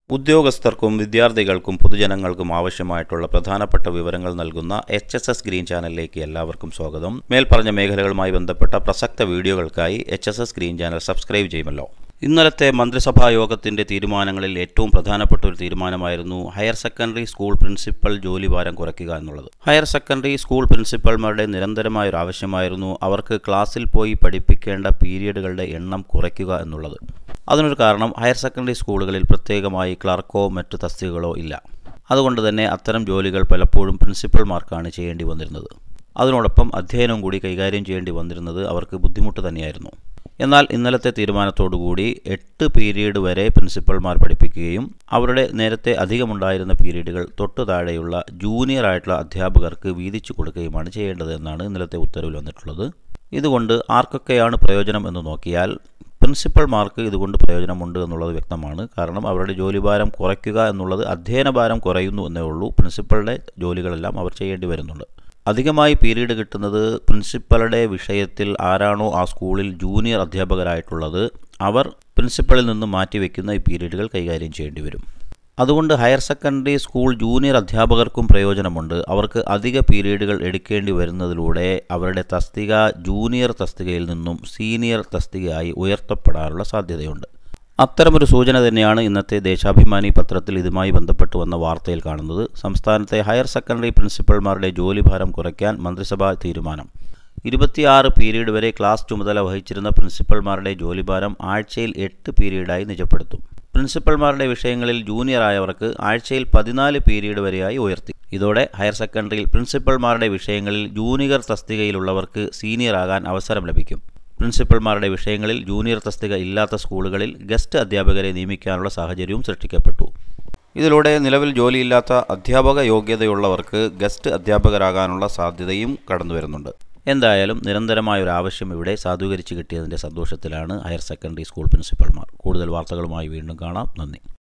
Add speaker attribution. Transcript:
Speaker 1: ഉദ്യോഗസ്ഥർക്കും വിദ്യാർത്ഥികൾക്കും പൊതുജനങ്ങൾക്കും ആവശ്യമായിട്ടുള്ള പ്രധാനപ്പെട്ട വിവരങ്ങൾ നൽകുന്ന എച്ച് എസ് എസ് ഗ്രീൻ ചാനലിലേക്ക് എല്ലാവർക്കും സ്വാഗതം മേൽപ്പറഞ്ഞ മേഖലകളുമായി ബന്ധപ്പെട്ട പ്രസക്ത വീഡിയോകൾക്കായി H S S green channel subscribe ചെയ്യുമല്ലോ ഇന്നലത്തെ മന്ത്രിസഭാ യോഗത്തിന്റെ തീരുമാനങ്ങളിൽ ഏറ്റവും പ്രധാനപ്പെട്ട ഒരു തീരുമാനമായിരുന്നു ഹയർ സെക്കൻഡറി സ്കൂൾ പ്രിൻസിപ്പൽ ജോലിഭാരം കുറയ്ക്കുക എന്നുള്ളത് ഹയർ സെക്കൻഡറി സ്കൂൾ പ്രിൻസിപ്പൽമാരുടെ നിരന്തരമായ ഒരു ആവശ്യമായിരുന്നു അവർക്ക് ക്ലാസ്സിൽ പോയി പഠിപ്പിക്കേണ്ട പീരിയഡുകളുടെ എണ്ണം കുറയ്ക്കുക എന്നുള്ളത് അതിനൊരു കാരണം ഹയർ സെക്കൻഡറി സ്കൂളുകളിൽ പ്രത്യേകമായി ക്ലർക്കോ മറ്റു തസ്തികകളോ ഇല്ല അതുകൊണ്ട് തന്നെ അത്തരം ജോലികൾ പലപ്പോഴും പ്രിൻസിപ്പൽമാർക്കാണ് ചെയ്യേണ്ടി വന്നിരുന്നത് അതിനോടൊപ്പം അധ്യയനവും കൂടി കൈകാര്യം ചെയ്യേണ്ടി വന്നിരുന്നത് അവർക്ക് ബുദ്ധിമുട്ട് തന്നെയായിരുന്നു എന്നാൽ ഇന്നലത്തെ തീരുമാനത്തോടുകൂടി എട്ട് പീരീഡ് വരെ പ്രിൻസിപ്പൽമാർ പഠിപ്പിക്കുകയും അവരുടെ നേരത്തെ അധികമുണ്ടായിരുന്ന പീരീഡുകൾ തൊട്ടു താഴെയുള്ള ജൂനിയർ ആയിട്ടുള്ള അധ്യാപകർക്ക് വീതിച്ചു കൊടുക്കുകയുമാണ് ചെയ്യേണ്ടത് എന്നാണ് ഇന്നലത്തെ ഉത്തരവിൽ വന്നിട്ടുള്ളത് ഇതുകൊണ്ട് ആർക്കൊക്കെയാണ് പ്രയോജനം എന്ന് നോക്കിയാൽ പ്രിൻസിപ്പൽമാർക്ക് ഇതുകൊണ്ട് പ്രയോജനമുണ്ട് എന്നുള്ളത് വ്യക്തമാണ് കാരണം അവരുടെ ജോലിഭാരം കുറയ്ക്കുക എന്നുള്ളത് അധ്യയന ഭാരം കുറയുന്നു എന്നേ ഉള്ളൂ പ്രിൻസിപ്പളുടെ ജോലികളെല്ലാം അവർ ചെയ്യേണ്ടി വരുന്നുണ്ട് അധികമായി പീരീഡ് കിട്ടുന്നത് പ്രിൻസിപ്പലുടെ വിഷയത്തിൽ ആരാണോ ആ സ്കൂളിൽ ജൂനിയർ അധ്യാപകരായിട്ടുള്ളത് അവർ പ്രിൻസിപ്പളിൽ നിന്ന് മാറ്റിവെക്കുന്ന ഈ പീരീഡുകൾ കൈകാര്യം ചെയ്യേണ്ടി വരും അതുകൊണ്ട് ഹയർ സെക്കൻഡറി സ്കൂൾ ജൂനിയർ അധ്യാപകർക്കും പ്രയോജനമുണ്ട് അവർക്ക് അധിക പീരീഡുകൾ എടുക്കേണ്ടി വരുന്നതിലൂടെ അവരുടെ തസ്തിക ജൂനിയർ തസ്തികയിൽ നിന്നും സീനിയർ തസ്തികയായി ഉയർത്തപ്പെടാനുള്ള സാധ്യതയുണ്ട് അത്തരമൊരു സൂചന തന്നെയാണ് ഇന്നത്തെ ദേശാഭിമാനി പത്രത്തിൽ ഇതുമായി ബന്ധപ്പെട്ട് വന്ന വാർത്തയിൽ കാണുന്നത് സംസ്ഥാനത്തെ ഹയർ സെക്കൻഡറി പ്രിൻസിപ്പൽമാരുടെ ജോലിഭാരം കുറയ്ക്കാൻ മന്ത്രിസഭാ തീരുമാനം ഇരുപത്തിയാറ് പീരീഡ് വരെ ക്ലാസ് ചുമതല വഹിച്ചിരുന്ന പ്രിൻസിപ്പൽമാരുടെ ജോലിഭാരം ആഴ്ചയിൽ എട്ട് പീരീഡായി നിജപ്പെടുത്തും പ്രിൻസിപ്പൽമാരുടെ വിഷയങ്ങളിൽ ജൂനിയർ ആയവർക്ക് ആഴ്ചയിൽ പതിനാല് പീരീഡ് വരെയായി ഉയർത്തി ഇതോടെ ഹയർ സെക്കൻഡറിയിൽ പ്രിൻസിപ്പൽമാരുടെ വിഷയങ്ങളിൽ ജൂനിയർ തസ്തികയിലുള്ളവർക്ക് സീനിയർ ആകാൻ അവസരം ലഭിക്കും പ്രിൻസിപ്പൽമാരുടെ വിഷയങ്ങളിൽ ജൂനിയർ തസ്തിക ഇല്ലാത്ത സ്കൂളുകളിൽ ഗസ്റ്റ് അധ്യാപകരെ നിയമിക്കാനുള്ള സാഹചര്യവും സൃഷ്ടിക്കപ്പെട്ടു ഇതിലൂടെ നിലവിൽ ജോലിയില്ലാത്ത അധ്യാപക യോഗ്യതയുള്ളവർക്ക് ഗസ്റ്റ് അധ്യാപകരാകാനുള്ള സാധ്യതയും കടന്നു വരുന്നുണ്ട് എന്തായാലും നിരന്തരമായ ഒരു ആവശ്യം ഇവിടെ സാധൂകരിച്ച് കിട്ടിയതിൻ്റെ സന്തോഷത്തിലാണ് ഹയർ സെക്കൻഡറി സ്കൂൾ പ്രിൻസിപ്പൽമാർ കൂടുതൽ വാർത്തകളുമായി വീണ്ടും കാണാം നന്ദി